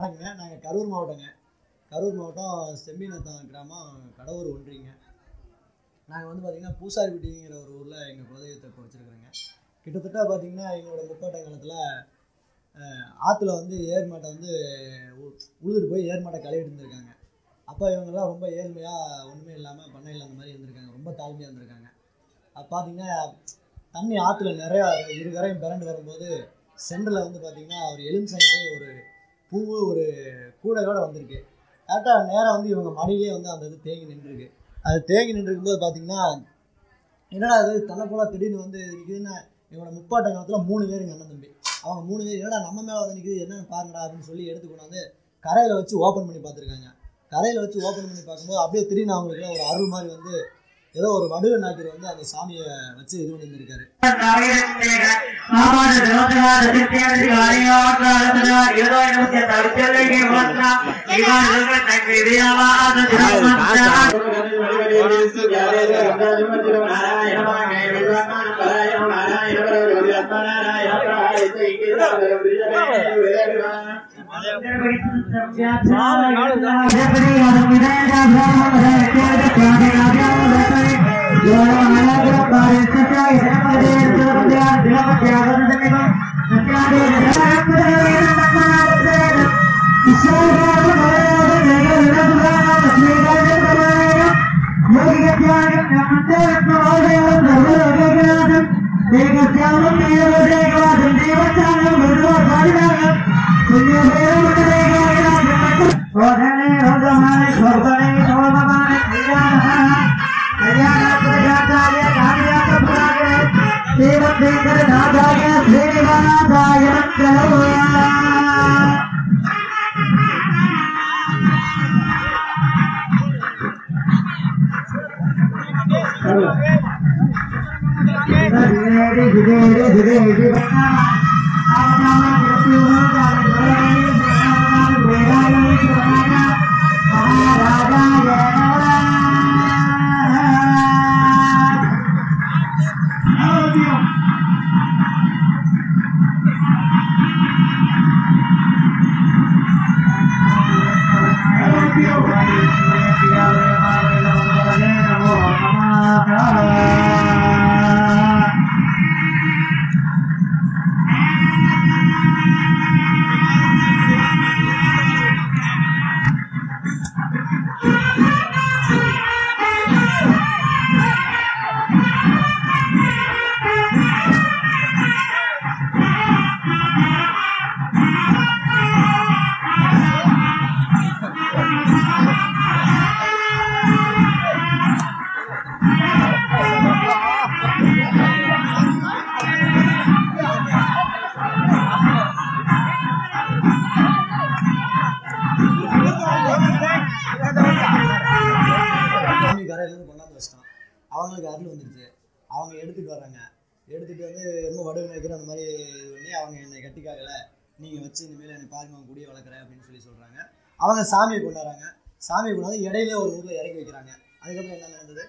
வணக்கங்க நாங்கள் கரூர் மாவட்டங்க கரூர் மாவட்டம் செம்மிநத்தம் கிராமம் கடவுர் ஒன்றிங்க நாங்கள் வந்து பார்த்திங்கன்னா பூசாரிப்பட்டிங்கிற ஒரு ஊரில் எங்கள் குலதெய்வத்தை இப்போ வச்சுருக்குறோங்க கிட்டத்தட்ட பார்த்திங்கன்னா எங்களோட முப்பாட்ட காலத்தில் ஆற்றுல வந்து ஏர் மாட்டை வந்து உ- உழுதுட்டு போய் ஏர் மாட்டை கழுவிட்டு இருந்திருக்காங்க அப்போ இவங்கெல்லாம் ரொம்ப ஏழ்மையாக ஒன்றுமே இல்லாமல் பண்ணையில் அந்த மாதிரி இருந்திருக்காங்க ரொம்ப தாழ்மையாக இருந்திருக்காங்க அப்போ பார்த்தீங்கன்னா தண்ணி ஆற்றுல நிறையா இரு கரையும் பிறண்டு வரும்போது சென்டரில் வந்து பார்த்திங்கன்னா ஒரு எலுமிச்சங்கை ஒரு பூவு ஒரு கூடையோட வந்திருக்கு கரெக்டாக நேராக வந்து இவங்க மடியிலே வந்து அந்த இது தேங்கி நின்றுருக்கு அது தேங்கி நின்றுருக்கும்போது பார்த்தீங்கன்னா என்னடா அது தன்னை போல திடீர்னு வந்து நிற்குதுன்னா இவனோட முப்பாட்ட காலத்தில் மூணு பேருங்க அண்ணன் தம்பி அவங்க மூணு பேர் என்னடா நம்ம மேலே வந்து நிற்குது என்னன்னு பாருங்கடா அப்படின்னு சொல்லி எடுத்து கொண்டாந்து கரையில் வச்சு ஓப்பன் பண்ணி பார்த்துருக்காங்க கரையில் வச்சு ஓப்பன் பண்ணி பார்க்கும்போது அப்படியே திடீர்னு அவங்களுக்கு ஒரு அருள் மாதிரி வந்து ஏதோ ஒரு வடுவ நாயக்கர் வந்து அந்த சாமியை வச்சு இது பண்ணி இருந்திருக்காரு சாமி கரையிலேருந்து கொண்டாந்து வச்சிட்டான் அவங்களுக்கு அருள் வந்துருச்சு அவங்க எடுத்துட்டு வர்றாங்க எடுத்துட்டு வந்து ரொம்ப வடுவு நினைக்கிற அந்த மாதிரி இது பண்ணி அவங்க என்னை கட்டிக்காகல நீங்கள் வச்சு இனிமேல் என்னை பாருங்க அவன் குடியை வளர்க்குறேன் அப்படின்னு சொல்லி சொல்கிறாங்க அவங்க சாமியை கொண்டாடுறாங்க சாமியை கொண்டாந்து இடையிலே ஒரு ஊரில் இறக்கி வைக்கிறாங்க அதுக்கப்புறம் என்ன நடந்தது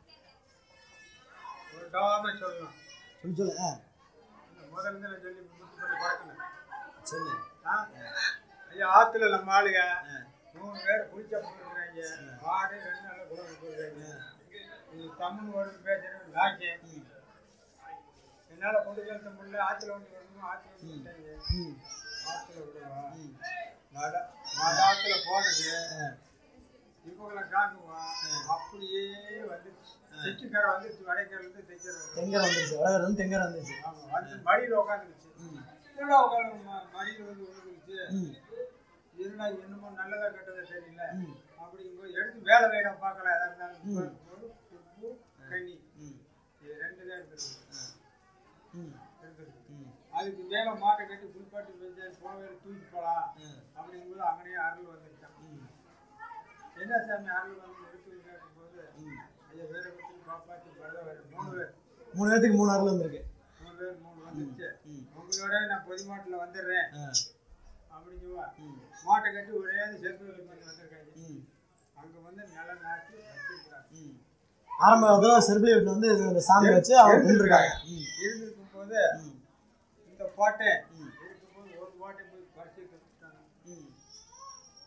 விடாம சொல்லணும் சொல்லி சொல்லு ஆ முதல்ல இருந்து நான் சொல்லி முத்து பண்ணி பார்க்கணும் சொல்லு ஆ? ஐயா ஆத்துல நம்ம ஆளுங்க ஆ. மூணு பேர் குளிச்சா போட்டுருக்காங்க ஆடு ரெண்டு நாள் குழம்பு போட்டுருக்காங்க இது தமிழ் வருது பேசுறது லாக்கி ம் என்னால கொண்டு செலுத்த முடியல ஆத்துல வந்து வரணும் ஆத்துல வந்து விட்டாங்க ம் ஆத்துல விடுவா ம் நட நடாத்துல போனது ஆ இவங்களை காக்குவா அப்படியே வந்து தெச்சுக்கரை வந்துச்சு வடைக்கரை வந்து தெச்சுக்கரை தெங்கரை வந்துருச்சு வடகரை வந்து தெங்கரை வந்துருச்சு ஆமா வந்து மடியில் உட்காந்துருச்சு ம் என்னடா உட்காந்து மடியில் வந்து விழுந்துருச்சு ம் இருந்தா என்னமோ நல்லதா கெட்டதா தெரியல ம் அப்படிங்கும்போது எடுத்து வேலை வேலை பார்க்கலாம் எதா இருந்தாலும் ம். ஒரு உப்பு கண்ணி ம் இது ரெண்டு தான் எடுத்துருக்கு ம் எடுத்துருக்கு ம் அதுக்கு மேல மாட்டை கட்டி புல்பாட்டி வச்சு போவே தூக்கி போலாம் ம் அப்படிங்கும்போது அங்கனே அருள் வந்துருச்சான் ம் என்ன சாமி அருள் வந்து எடுத்து கேட்கும்போது ம் ஐயா வேற பற்றி காப்பாற்றி பரத வேற மூணு பேர் மூணு பேத்துக்கு மூணு அருள் வந்திருக்கு மூணு பேர் மூணு வந்துருச்சு ம் உங்களோட நான் பொதுமாட்டில் வந்துடுறேன் ஆ அப்படிங்குவா ம் மாட்டை கட்டி ஒரே செருப்பு வந்து வந்திருக்காங்க ம் அங்க வந்து நிலம் நாட்டி வச்சிருக்கிறாங்க ம் ஆரம்ப காலத்தில் செருப்பிலி வீட்டில் வந்து இந்த சாமி வச்சு அவங்க கும்பிட்டுருக்காங்க ம் இருந்திருக்கும் போது ம் இந்த பாட்டை ம் இருக்கும்போது ஒரு பாட்டை போய் பறிச்சு கொடுத்துட்டாங்க ம்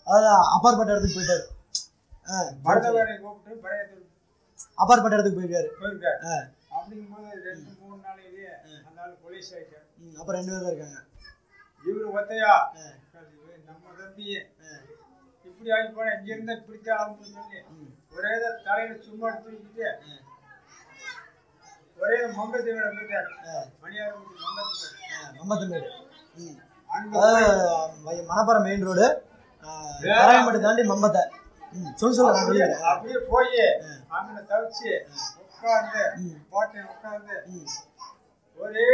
அதாவது அப்பாற்பட்ட இடத்துக்கு போயிட்டாரு ஆ, மருதவரை கூப்பிட்டு பரையத்தூர் அப்பாற்பட்ட இடத்துக்கு போயிருக்காரு போயிருக்காரு ஆ. அப்படிங்கும்போது ரெண்டு மூணு நாளையிலேயே அந்த ஆள் போலீஸ் ஆயிட்டார் ம், அப்புறம் ரெண்டு பேர் தான் இருக்காங்க இவரு ஒத்தையா ஆ. இவரு நம்ம தம்பியே ஆ. இப்படி ஆகி போனா இங்க இருந்தா இப்படித்தான் ஆகும்னு சொல்லி ம். ஒரே தான் தலையில சும்மா தூக்கிட்டு ஒரே மம்பத்தீவிர போயிட்டார் ஆ. மணியாரம் மம்பத்தீவிர ஆ, மம்பத்தம்பேடு ம் அங்க அதாவது மை- மணப்பாறை மெயின் ரோடு கரையம்பட்டு தாண்டி மம்பத்தை ம் சொல்லு சொல்லு நான் அப்படியே சொல்லிடுறேன் அப்படியே போய் அங்கே தவிச்சு உட்கார்ந்து ம். போட்டேன் உட்கார்ந்து ம் ஒரே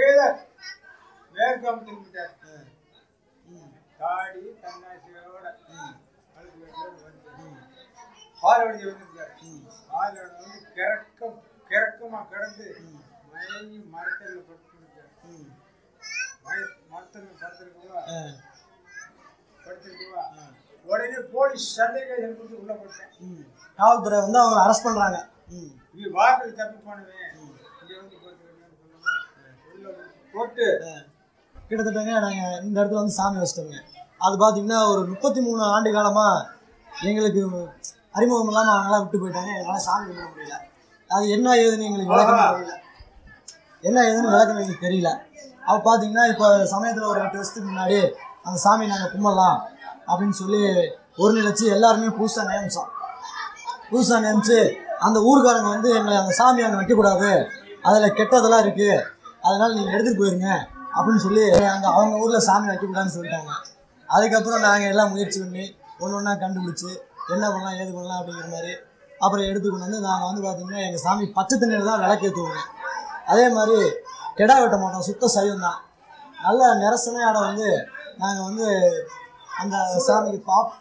மேற்காம திரும்பிட்டார் ஆ. ம் தாடி தன்னாசியோட ம் அழுது வந்து வந்து ம் பாலவடி வந்திருக்காரு ம் பாலவடி வந்து கிறக்கம் கிறக்கமா கிடந்து ம் மயங்கி மரத்தில் படுத்துருக்காரு ம் மய மரத்தில் படுத்துருக்கவா ஆ படுத்துருக்கவா ஆ. உடனே போலீஸ் சந்தேகம் கொடுத்து உள்ள போட்டேன் ம் காவல்துறை வந்து அவங்களை அரெஸ்ட் பண்ணுறாங்க ம் நீ வாரத்துக்கு தப்பி போனவே ம். இங்க வந்து படுத்துருக்கேன்னு சொல்லாம உள்ள போட்டு ஆ. கிட்டத்தட்டங்க நாங்கள் இந்த இடத்துல வந்து சாமி வச்சிட்டோங்க அது பார்த்தீங்கன்னா ஒரு முப்பத்தி மூணு ஆண்டு காலமாக எங்களுக்கு அறிமுகம் இல்லாமல் அவங்களாம் விட்டு போயிட்டாங்க எங்களால் சாமி கும்பிட முடியல அது என்ன ஏதுன்னு எங்களுக்கு விளக்கம் தெரியல என்ன ஏதுன்னு விளக்கம் எங்களுக்கு தெரியல அப்போ பார்த்தீங்கன்னா இப்போ சமயத்தில் ஒரு எட்டு வருஷத்துக்கு முன்னாடி அந்த சாமி நாங்கள் கும்பிடலாம் அப்படின்னு சொல்லி ஒரு நிலச்சி எல்லாருமே புதுசாக நியமிச்சோம் புதுசாக நியமிச்சு அந்த ஊர்க்காரங்க வந்து எங்களை அந்த சாமி அங்கே வைக்கக்கூடாது அதில் கெட்டதெல்லாம் இருக்குது அதனால் நீங்கள் எடுத்துகிட்டு போயிருங்க அப்படின்னு சொல்லி அங்கே அவங்க ஊரில் சாமி வைக்கக்கூடாதுன்னு சொல்லிட்டாங்க அதுக்கப்புறம் நாங்கள் எல்லாம் முயற்சி பண்ணி ஒன்று ஒன்றா கண்டுபிடிச்சி என்ன பண்ணலாம் ஏது பண்ணலாம் அப்படிங்கிற மாதிரி அப்புறம் எடுத்து கொண்டு வந்து நாங்கள் வந்து பார்த்திங்கன்னா எங்கள் சாமி பச்சை தண்ணியில் தான் விளக்கேற்றுவோங்க அதே மாதிரி கெடா வெட்ட மாட்டோம் சுத்த சைவம் தான் நல்ல நிரசனையாட வந்து நாங்கள் வந்து அந்த சாமிக்கு பாப்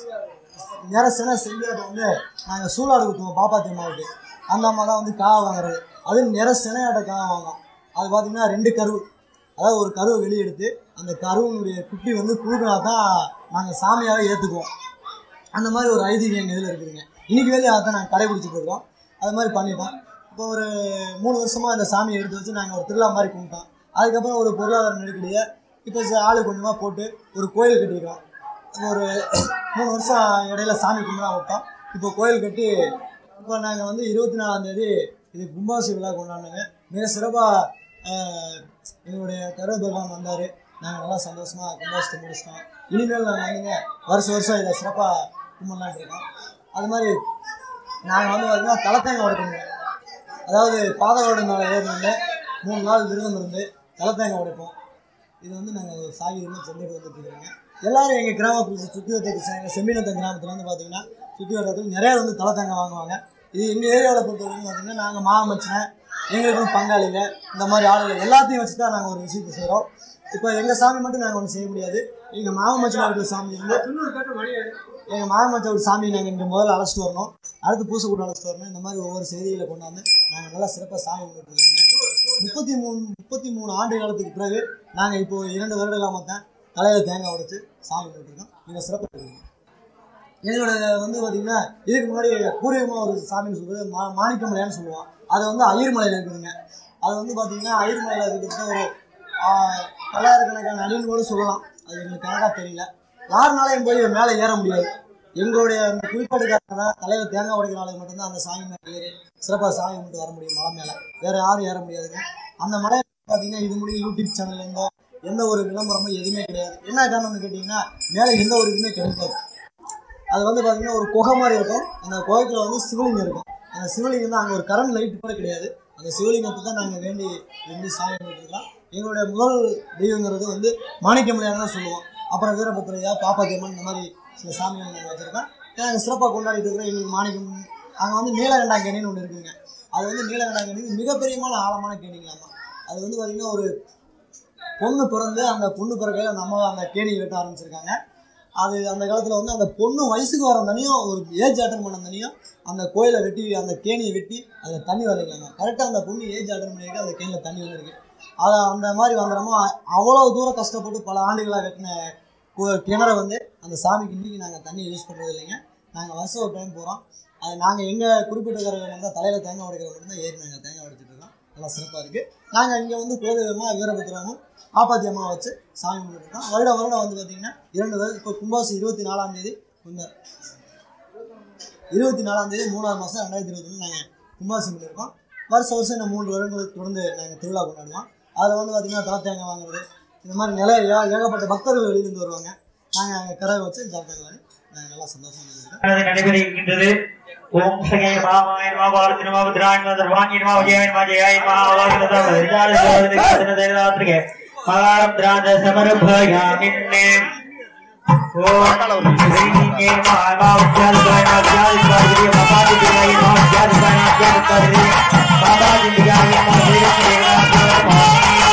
நிரசன செங்கோட்டை வந்து நாங்கள் சூளாடு குத்துவோம் பாப்பாத்தி அம்மாவுக்கு அந்த அம்மா தான் வந்து காவை வாங்குறது அது நிரசனையாட காவை வாங்கும் அது பார்த்தீங்கன்னா ரெண்டு கருவு அதாவது ஒரு கருவை வெளியே எடுத்து அந்த கருவினுடைய குட்டி வந்து குழுக்கினா தான் நாங்கள் சாமியாகவே ஏற்றுக்குவோம் அந்த மாதிரி ஒரு ஐதீகம் எங்கள் இதில் இருக்குதுங்க இன்னைக்கு வேலையை அதை நாங்கள் கடைபிடிச்சிட்டு இருக்கோம் அது மாதிரி பண்ணிட்டோம் இப்போ ஒரு மூணு வருஷமாக அந்த சாமியை எடுத்து வச்சு நாங்கள் ஒரு திருவிழா மாதிரி கும்பிட்டோம் அதுக்கப்புறம் ஒரு பொருளாதார நெருக்கடியை இப்போ ச- ஆளு கொஞ்சமாக போட்டு ஒரு கோயில் கட்டியிருக்கோம் ஒரு மூணு வருஷம் இடையில சாமி கும்பிடா விட்டோம் இப்போ கோயில் கட்டி இப்போ நாங்கள் வந்து இருபத்தி நாலாம் தேதி இது கும்பாசி விழா கொண்டாடினாங்க மிக சிறப்பாக எங்களுடைய கருவ பெருமான் வந்தார் நாங்கள் நல்லா சந்தோஷமாக கும்பாசத்தை முடிச்சிட்டோம் இனிமேல் நாங்கள் வந்துங்க வருஷம் வருஷம் இதை சிறப்பாக கும்பிடலான்ட்டு இருக்கோம் அது மாதிரி நாங்கள் வந்து பார்த்தீங்கன்னா தலைத்தேங்காய் உடைக்கணுங்க அதாவது பாதவோட மேலே ஏறினாங்க மூணு நாள் விரதம் இருந்து தலைத்தேங்காய் உடைப்போம் இது வந்து நாங்கள் ஒரு சாகிதமாக சென்னைக்கு வந்துட்டு இருக்கிறோங்க எல்லாரும் எங்கள் கிராமத்தில் சுற்றி வட்டத்துக்கு செம்பினத்தம் கிராமத்தில் வந்து பார்த்தீங்கன்னா சுற்றி வட்டத்துக்கு நிறைய வந்து தலைத்தேங்காய் வாங்குவாங்க இது எங்கள் ஏரியாவில் பொறுத்த வரைக்கும் பார்த்தீங்கன்னா நாங்கள் மாமச்சினை எங்களுக்கும் பங்காளிங்க இந்த மாதிரி ஆளுங்க எல்லாத்தையும் வச்சு தான் நாங்கள் ஒரு விஷயத்தை செய்கிறோம் இப்போ எங்கள் சாமி மட்டும் நாங்கள் ஒன்றும் செய்ய முடியாது எங்கள் மாமச்சினா இருக்கிற சாமி வந்து தொண்ணூறு கட்டு மணி எங்கள் மாமச்ச ஒரு சாமி நாங்கள் இங்கே முதல்ல அழைச்சிட்டு வரணும் அடுத்து பூசை கூட அழைச்சிட்டு வரணும் இந்த மாதிரி ஒவ்வொரு செய்திகளை கொண்டாந்து நாங்கள் நல்லா சிறப்பாக சாமி கும்பிட்டுருக்கோங்க முப்பத்தி மூணு முப்பத்தி மூணு ஆண்டு காலத்துக்கு பிறகு நாங்கள் இப்போ இரண்டு வருடங்களாக மொத்தம் தலையில் தேங்காய் உடைச்சு சாமி கும்பிட்டுருக்கோம் நீங்கள் சிறப்பாக இருக்குங்க எங்களோட வந்து பார்த்தீங்கன்னா இதுக்கு முன்னாடி பூர்வீகமாக ஒரு சாமின்னு சொல்கிறது மா மாணிக்கமலையான்னு சொல்லுவோம் அது வந்து ஐயர்மலையில் இருக்குதுங்க அது வந்து பார்த்தீங்கன்னா ஐயர்மலையில் இருக்கிறது ஒரு ஆ, பல்லாயிரக்கணக்கான அடின்னு கூட சொல்லலாம் அது எங்களுக்கு கணக்காக தெரியல யாருனாலையும் போய் மேலே ஏற முடியாது எங்களுடைய அந்த குறிப்பாடுக்காரங்க தான் தலையில் தேங்காய் உடைக்கிற ஆளுக்கு மட்டும்தான் அந்த சாமி மேலே ஏறி சிறப்பாக சாமி கும்பிட்டு வர முடியும் மலை மேலே வேறு யாரும் ஏற முடியாதுங்க அந்த மலை பார்த்தீங்கன்னா இது முடியும் யூடியூப் சேனல்ல இருந்தோ எந்த ஒரு விளம்பரமோ எதுவுமே கிடையாது என்ன காரணம்னு கேட்டிங்கன்னா மேலே எந்த ஒரு இதுவுமே கிடைக்காது அது வந்து பார்த்தீங்கன்னா ஒரு குகை மாதிரி இருக்கும் அந்த குகைக்குள்ள வந்து சிவலிங்கம் இருக்கும் அந்த சிவலிங்கம் தான் அங்கே ஒரு கரண்ட் லைட் கூட கிடையாது அந்த சிவலிங்கத்தை தான் நாங்கள் வேண்டி வேண்டி சாமி கும்பிட்டுருக்கோம் எங்களுடைய முதல் தெய்வங்கிறது வந்து மாணிக்கமலையான்னு தான் சொல்லுவோம் அப்புறம் வீரபத்திரையா பாப்பாத்தியம்மன் இந்த மாதிரி சில சாமிகள் நாங்கள் வச்சுருக்கோம் நாங்கள் சிறப்பாக கொண்டாடிட்டு இருக்கிறோம் எங்களுக்கு மாணிக்கம் அங்கே வந்து நீலகண்டாங்கேணின்னு ஒன்று இருக்குதுங்க அது வந்து நீலகண்டாங்கேணி மிகப்பெரியமான ஆழமான கேணிங்களாமா அது வந்து பார்த்திங்கன்னா ஒரு பொண்ணு பிறந்து அந்த பொண்ணு பிறகு அந்த அம்மா அந்த கேணி வெட்ட ஆரம்பிச்சிருக்காங்க அது அந்த காலத்தில் வந்து அந்த பொண்ணு வயசுக்கு வர தனியும் ஒரு ஏஜ் அட்டன் பண்ண தனியும் அந்த கோயிலை வெட்டி அந்த கேணியை வெட்டி அதில் தண்ணி வரைக்கலாங்க கரெக்டாக அந்த பொண்ணு ஏஜ் அட்டன் பண்ணிட்டு அந்த கேணியில் தண்ணி வந்துருக்கு அதை அந்த மாதிரி வந்துடாம அவ்வளோ தூரம் கஷ்டப்பட்டு பல ஆண்டுகளாக கட்டின கு- கிணறை வந்து அந்த சாமிக்கு இன்றைக்கி நாங்கள் தண்ணி யூஸ் பண்ணுறது இல்லைங்க நாங்கள் வருஷம் ஒரு டைம் போகிறோம் அது நாங்கள் எங்கள் குறிப்பிட்ட இருந்தால் தலையில் தேங்காய் உடைக்கிற மட்டும்தான் ஏறி நாங்கள் தேங்காய் உடைச்சிட்டு இருக்கோம் நல்லா சிறப்பாக இருக்குது நாங்கள் இங்கே வந்து குலதெய்வமாக வீரபத்திரமும் பாப்பாத்தி அம்மா வச்சு சாமி கும்பிட்டுருக்கோம் வருடம் வருடம் வந்து பார்த்திங்கன்னா இரண்டு வருடம் இப்போ கும்பாசி இருபத்தி நாலாம் தேதி இந்த இருபத்தி நாலாம் தேதி மூணாவது மாதம் ரெண்டாயிரத்தி இருபத்தி நாங்கள் கும்பாசம் பண்ணியிருக்கோம் வருஷம் வருஷம் இந்த மூன்று வருடங்கள் தொடர்ந்து நாங்கள் திருவிழா கொண்டாடுவோம் அதில் வந்து பார்த்திங்கன்னா தலத்தேங்காய் வாங்குறது இந்த மாதிரி நிறைய ஏ- ஏகப்பட்ட பக்தர்கள் வெளியிலேருந்து வருவாங்க நாங்கள் கரை வச்சு தலத்தேங்காய் வாங்கி நாங்கள் நல்லா சந்தோஷமாக இருக்கோம் அது நடைபெறுகின்றது ஓம் சகே மாமாய மா பாரதி நம புத்ரான் சர்வாங்கி நம விஜயாய நம ஜெயாய நம ஆவாகிரத விஜயால ஜோதி கதன தேவதாத்ரிகே மகாரம் திராஜ சமரபயாமின்னே ஓம் ஸ்ரீங்கே மாமா உச்சாரி காய உச்சாரி காய மகாதி தியாய நம உச்சாரி காய உச்சாரி காய பாபாஜி தியாய நம ஸ்ரீ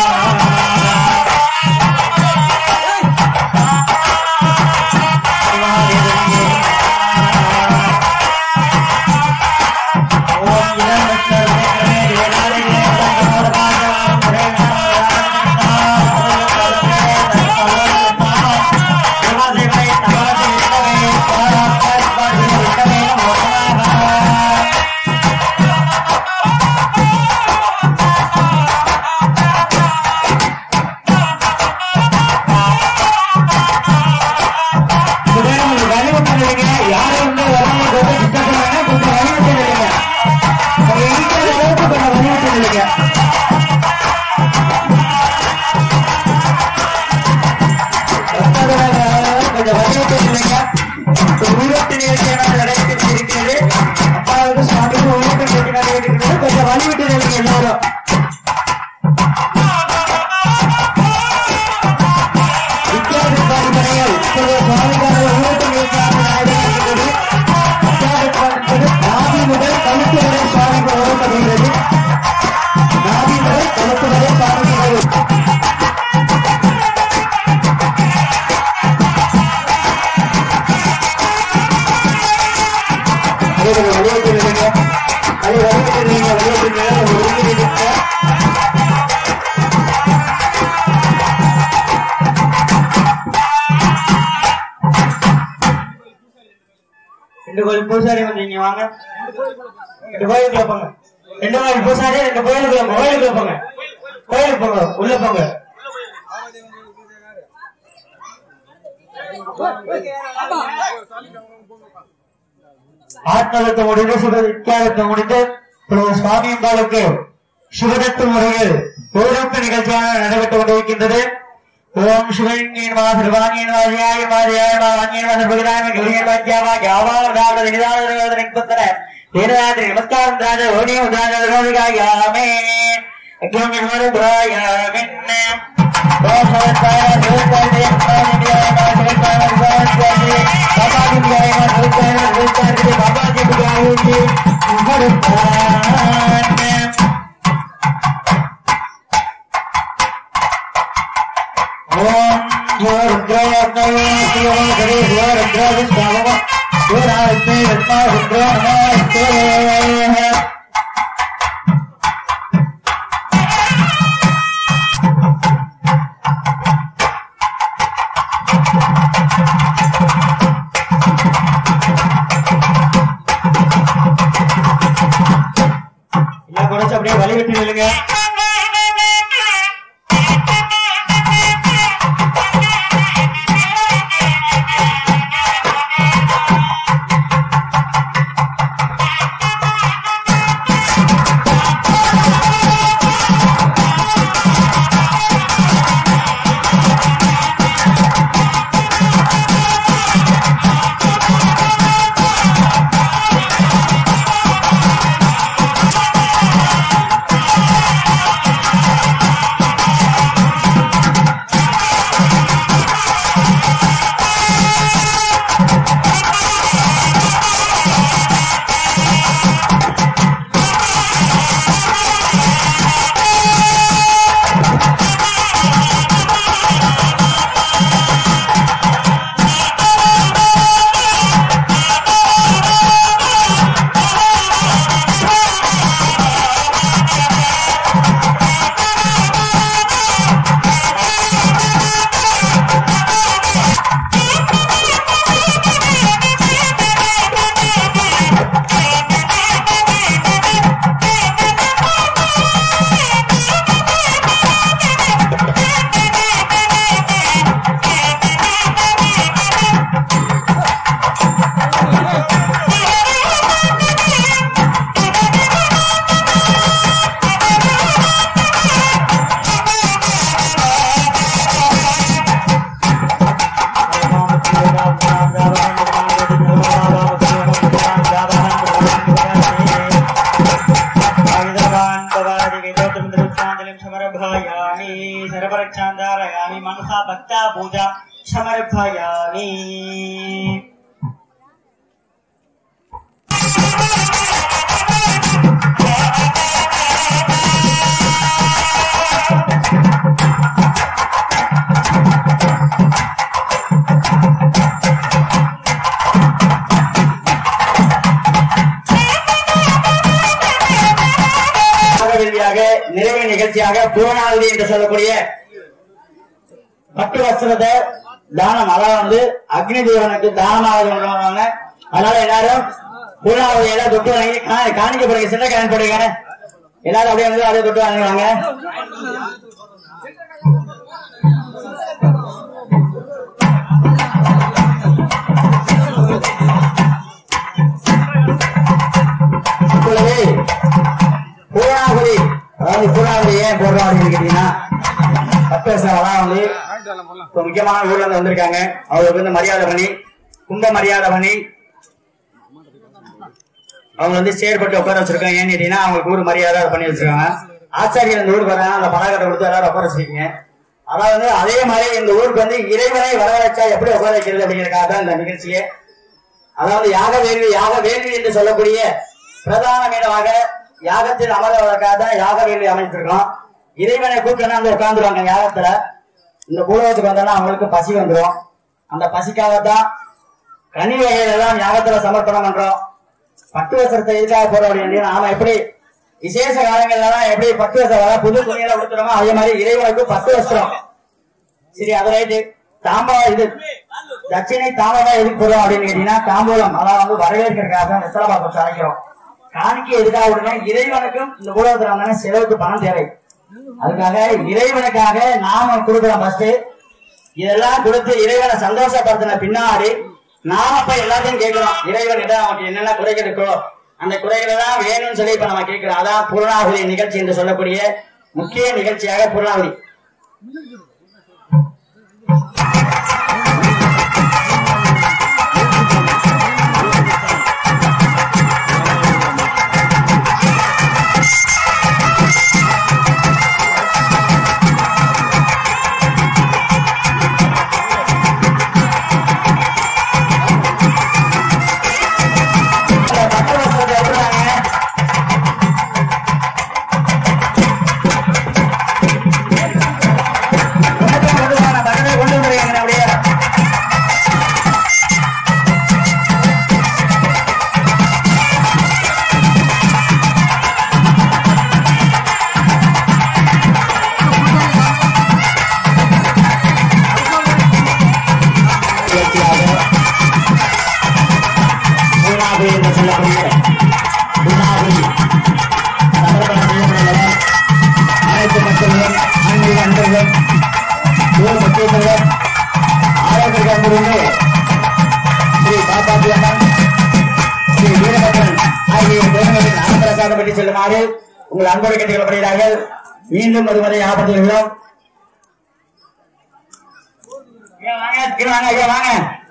யாரும் வந்து வராம கொஞ்சம் டிஸ்டர்ப் பண்ணாங்க கொஞ்சம் வழிவிட்டு நில்லுங்க உங்க இருக்கிற அளவுக்கு கொஞ்சம் வழிவிட்டு நில்லுங்க கொஞ்சம் வழிவிட்டு நில்லுங்க உருவத்து நிகழ்ச்சியான நடைபெற்று இருக்கிறது அப்பாவுக்கு சுவாமிக்கு உருவத்து நிகழ்ச்சி நடைபெற்று கொஞ்சம் வழிவிட்டு நில்லுங்க எல்லாரும் வித்தியாசப்பாடி மனையில் இப்போது சுவாமிக்கான உருவத்து நிகழ்ச்சியாக நடைபெறுகிறது வித்தியாசப்பாடி நாதி முதல் கழுத்து வரை சுவாமிக்கு உருவப்படுகிறது நாதி முதல் கழுத்து வரை சுவாமிக்கு உருவம் அதே கொஞ்சம் வழிவிட்டு நில்லுங்க அதே வழிவிட்டு நீங்க வழிவிட்டு நில்லுங்க கொஞ்சம் ஒதுங்கி நில்லுங்க ரெண்டு கோயில் பூசாரி வந்தீங்க வாங்க ரெண்டு கோயிலுக்குள்ள போங்க ரெண்டு கோயில் பூசாரி ரெண்டு கோயிலுக்குள்ள போங்க கோயிலுக்குள்ள போங்க கோயிலுக்கு போங்க உள்ள போங்க ஆத்மதத்தை முடிந்து சுப வித்தியாசத்தை முடிந்து இப்பொழுது சுவாமியம்பாளுக்கு சுபதத்து முறையில் ஊரப்பு நிகழ்ச்சியாக நடைபெற்றுக் கொண்டிருக்கின்றது ஓம் சிவலிங்கேன் வா சிறுவாங்கேன் வா ஜியாய வா ஜியாய வா வாங்கேன் வா சர்வகிராம கௌரியன் வா ஜியாவா யாவா ராவண நிதான நிற்பத்தன வேதராத்திரி நமஸ்காரம் ராஜ ஓனிய உதாரண ரோதிகாயாமே அக்யோம் நிர்மருபாயாமே ஓம் சவத்தாய சவத்தாய சவத்தாய சவத்தாய சவத்தாய பாபாஜி ஜாய சவத்தாய சவத்தாய பாபாஜி ஜாய நிர்மருபாயாமே ஓம் ஜோ ருத்ராய நமோ சிவம் ஹரே ஜோ ருத்ராய ஸ்வாம சூராஸ்மே ரத்மா ருத்ரோ நமஸ்தே எல்லாம் குறைச்சு அப்படியே வழி விட்டு நில்லுங்க मनसा भक्ता पूजा समर्पयामि வெள்ளியாக நிறைவு நிகழ்ச்சியாக பூரணாவதி என்று சொல்லக்கூடிய பட்டு வஸ்திரத்தை தானம் அதாவது வந்து அக்னி தேவனுக்கு தானமாக கொண்டுவராங்க. அதனால எல்லாரும் பூரணாவதியில தொட்டு வாங்கி கா- காணிக்க போறீங்க சின்ன காயின் போடுங்க எல்லாரும் அப்படியே வந்து அப்படியே தொட்டு வாங்கிடுவாங்க இப்பொழுது பூரணாகுடி அதாவது பூரணாகுடி ஏன் போடுறோம் அப்படின்னு கேட்டீங்கன்னா பத்து வருஷம் வந்து இப்ப முக்கியமான ஊர்ல இருந்து வந்திருக்காங்க அவங்களுக்கு வந்து மரியாதை பண்ணி கும்ப மரியாதை பண்ணி அவங்க வந்து செயற்பட்டு உட்கார வச்சிருக்காங்க ஏன்னு கேட்டீங்கன்னா அவங்களுக்கு ஊர் மரியாதை அதை பண்ணி வச்சிருக்காங்க ஆச்சாரியர் இந்த ஊருக்கு வராங்க அந்த பலகாரம் கொடுத்து எல்லாரும் உட்கார வச்சிருக்கீங்க அதாவது வந்து அதே மாதிரி இந்த ஊருக்கு வந்து இறைவனை வரவழைச்சா எப்படி உட்கார வைக்கிறது அப்படிங்கிறதுக்காக தான் இந்த நிகழ்ச்சியே அதாவது யாக வேள்வி யாக வேள்வி என்று சொல்லக்கூடிய பிரதான மீனமாக யாகத்தில் அமர்வதற்காக தான் யாக வேள்வி அமைச்சிருக்கோம் இறைவனை கூப்பிட்டு வந்து உட்கார்ந்துருவாங்க யாகத்துல இந்த பூலகத்துக்கு வந்தோம்னா அவங்களுக்கு பசி வந்துடும் அந்த பசிக்காகத்தான் கனி வகைகள் எல்லாம் யாகத்துல சமர்ப்பணம் பண்றோம் பட்டு வசரத்தை எதுக்காக போறோம் அப்படின்னு நாம எப்படி விசேஷ காலங்கள்ல எல்லாம் எப்படி பட்டு வசரம் புது துணியில கொடுத்துறோமோ அதே மாதிரி இறைவனுக்கு பட்டு வஸ்திரம் சரி அது ரைட்டு தாம்பா இது தட்சிணை தாமதம் எதுக்கு போறோம் அப்படின்னு கேட்டீங்கன்னா தாம்பூலம் அதான் வந்து வரவேற்கிறதுக்காக தான் வெத்தலை பாக்கு வச்சு அரைக்கிறோம் காணிக்கை எதுக்காக விடுங்க இறைவனுக்கும் இந்த உலகத்துல வந்தானே செலவுக்கு பணம் தேவை அதுக்காக இறைவனுக்காக நாம கொடுக்கிறோம் ஃபர்ஸ்ட் இதெல்லாம் கொடுத்து இறைவனை சந்தோஷப்படுத்தின பின்னாடி நாம போய் எல்லாத்தையும் கேட்கிறோம் இறைவனிடம் நமக்கு என்னென்ன குறைகள் இருக்கோ அந்த குறைகளை தான் வேணும்னு சொல்லி இப்ப நம்ம கேட்கிறோம் அதான் பூர்ணாகுதி நிகழ்ச்சி என்று சொல்லக்கூடிய முக்கிய நிகழ்ச்சியாக பூர்ணாகுதி இந்த பத்து வருஷத்தை எடுக்கிறாங்க கொண்டு கொண்டு வாங்க, பக்கத்துல கொண்டு வந்துருங்க அப்படியே நிகழ்ச்சியாக பூனாபி என்று சொல்லக்கூடிய பூனாபி சமர்ப்பண செய்யப்படுகிறவர் அனைத்து மக்களும் ஆன்மீக அன்பர்களும் ஊர் முக்கியத்துவம் ஆரோக்கிய அன்புருந்து ஸ்ரீ பாப்பாஜி அம்மன் ஸ்ரீ வீரபத்ரன் ஆகிய தேவர்களின் ஆனப்பிரசாதம் பற்றி செல்லுமாறு உங்கள் அன்போடு கேட்டுக்கொள்ளப்படுகிறார்கள் மீண்டும் ஒருமுறை ஞாபகப்படுத்துகிறோம் இங்க வாங்க இங்க வாங்க இங்க வாங்க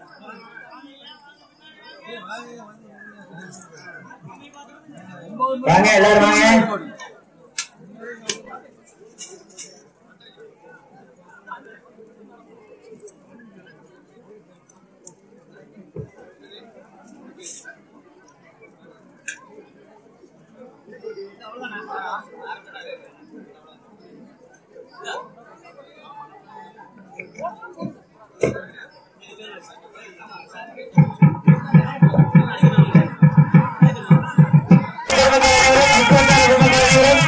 வாங்க எல்லாரும் வாங்க குடும்பங்கள் அனைவரும், முக்கியஸ்தர்கள் குடும்பங்கள் அனைவரும்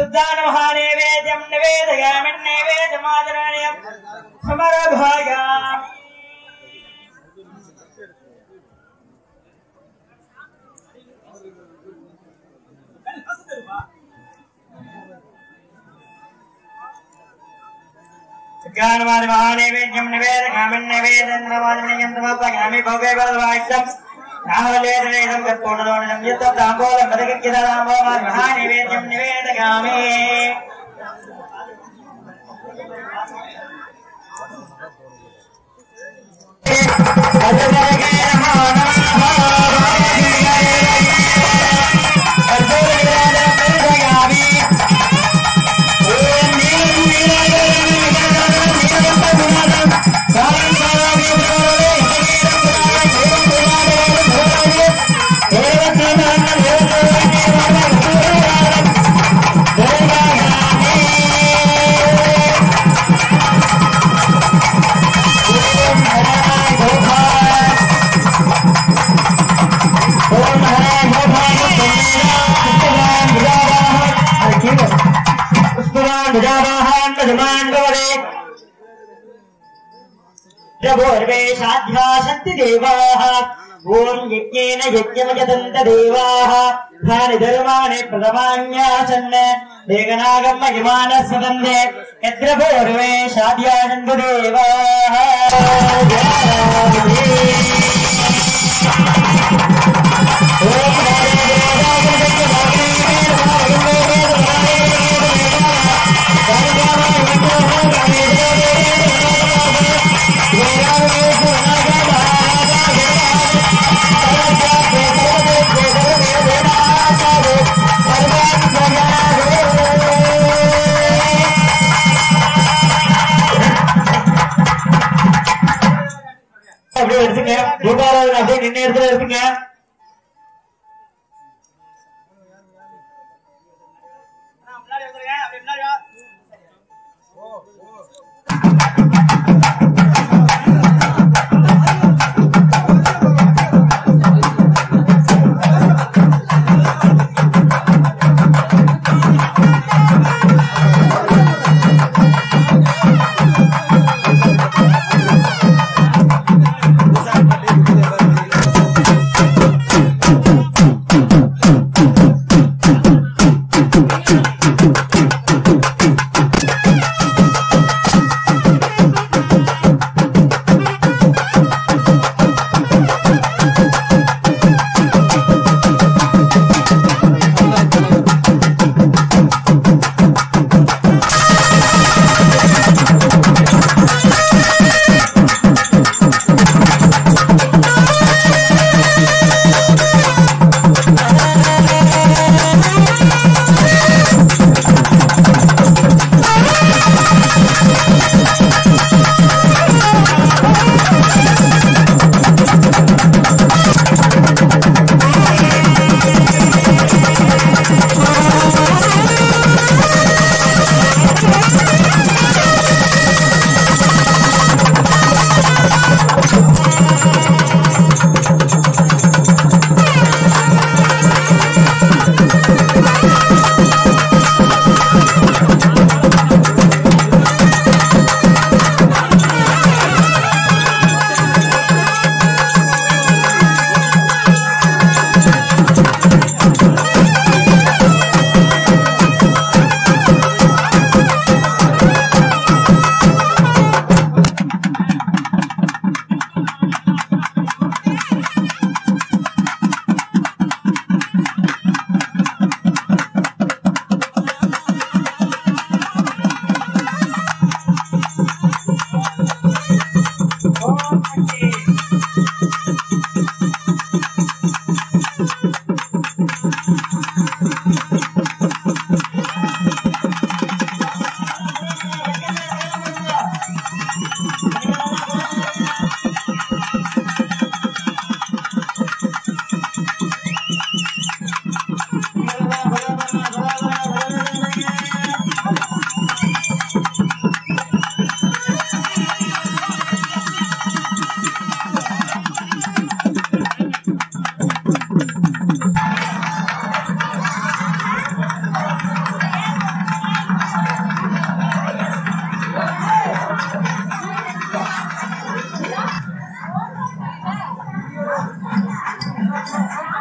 शुद्धान महानैवेद्यं निवेदयामिन्नैवेद्यमादरणीयं समरभायामि ज्ञानवाद महानैवेद्यं निवेदयामिन्नैवेद्यं नमादरणीयं समर्पयामि भोगे वरदवाक्यम् राहुलेदनेदं कर्पूर्णदोणनं यत्तं ताम्बूलं पदकिदाम्बोमान् महानैवेद्यं निवेदयामि प्रभोर्वे साध्या सन्ति देवाः ॐ यज्ञेन यज्ञमजदन्त देवाः तानि धर्माणि प्रथमान्यासन् वेगनागम् महिमानः सदन्ते यत्र भोर्वे साध्या सन्ति देवाः அப்படியே எடுத்துங்க பூபாராதன் அப்படியே நின்ன இடத்துல எடுத்துங்க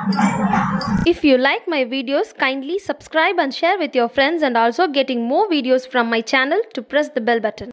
If you like my videos, kindly subscribe and share with your friends and also getting more videos from my channel to press the bell button.